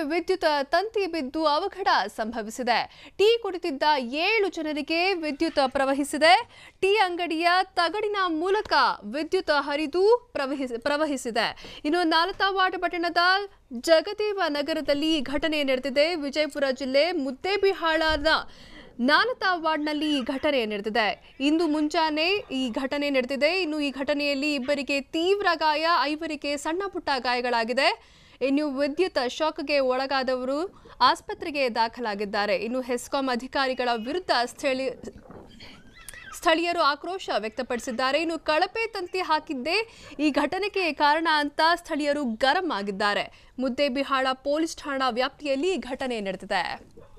ವಿದ್ಯುತ್ ತಂತಿ ಬಿದ್ದು ಅವಘಡ ಸಂಭವಿಸಿದೆ ಟೀ ಕುಡಿತಿದ್ದ ಏಳು ಜನರಿಗೆ ವಿದ್ಯುತ್ ಪ್ರವಹಿಸಿದೆ ಟೀ ಅಂಗಡಿಯ ತಗಡಿನ ಮೂಲಕ ವಿದ್ಯುತ್ ಹರಿದು ಪ್ರವಹಿಸಿ ಪ್ರವಹಿಸಿದೆ ಇನ್ನು ನಾಲತಾವಾಡ ಪಟ್ಟಣದ ಜಗದೇವ ನಗರದಲ್ಲಿ ಈ ಘಟನೆ ನಡೆದಿದೆ ವಿಜಯಪುರ ಜಿಲ್ಲೆ ಮುದ್ದೇಬಿಹಾಳದ ನಾಲತಾ ವಾರ್ಡ್ನಲ್ಲಿ ಈ ಘಟನೆ ನಡೆದಿದೆ ಇಂದು ಮುಂಜಾನೆ ಈ ಘಟನೆ ನಡೆದಿದೆ ಇನ್ನು ಈ ಘಟನೆಯಲ್ಲಿ ಇಬ್ಬರಿಗೆ ತೀವ್ರ ಗಾಯ ಐವರಿಗೆ ಸಣ್ಣ ಪುಟ್ಟ ಗಾಯಗಳಾಗಿದೆ ಇನ್ನು ವಿದ್ಯುತ್ ಶಾಕ್ಗೆ ಒಳಗಾದವರು ಆಸ್ಪತ್ರೆಗೆ ದಾಖಲಾಗಿದ್ದಾರೆ ಇನ್ನು ಹೆಸ್ಕಾಂ ಅಧಿಕಾರಿಗಳ ವಿರುದ್ಧ ಸ್ಥಳೀಯ ಸ್ಥಳೀಯರು ಆಕ್ರೋಶ ವ್ಯಕ್ತಪಡಿಸಿದ್ದಾರೆ ಇನ್ನು ಕಳಪೆ ತಂತಿ ಹಾಕಿದ್ದೇ ಈ ಘಟನೆಗೆ ಕಾರಣ ಅಂತ ಸ್ಥಳೀಯರು ಗರಂ ಆಗಿದ್ದಾರೆ ಮುದ್ದೇಬಿಹಾಳ ಪೊಲೀಸ್ ಠಾಣಾ ವ್ಯಾಪ್ತಿಯಲ್ಲಿ ಈ ಘಟನೆ ನಡೆದಿದೆ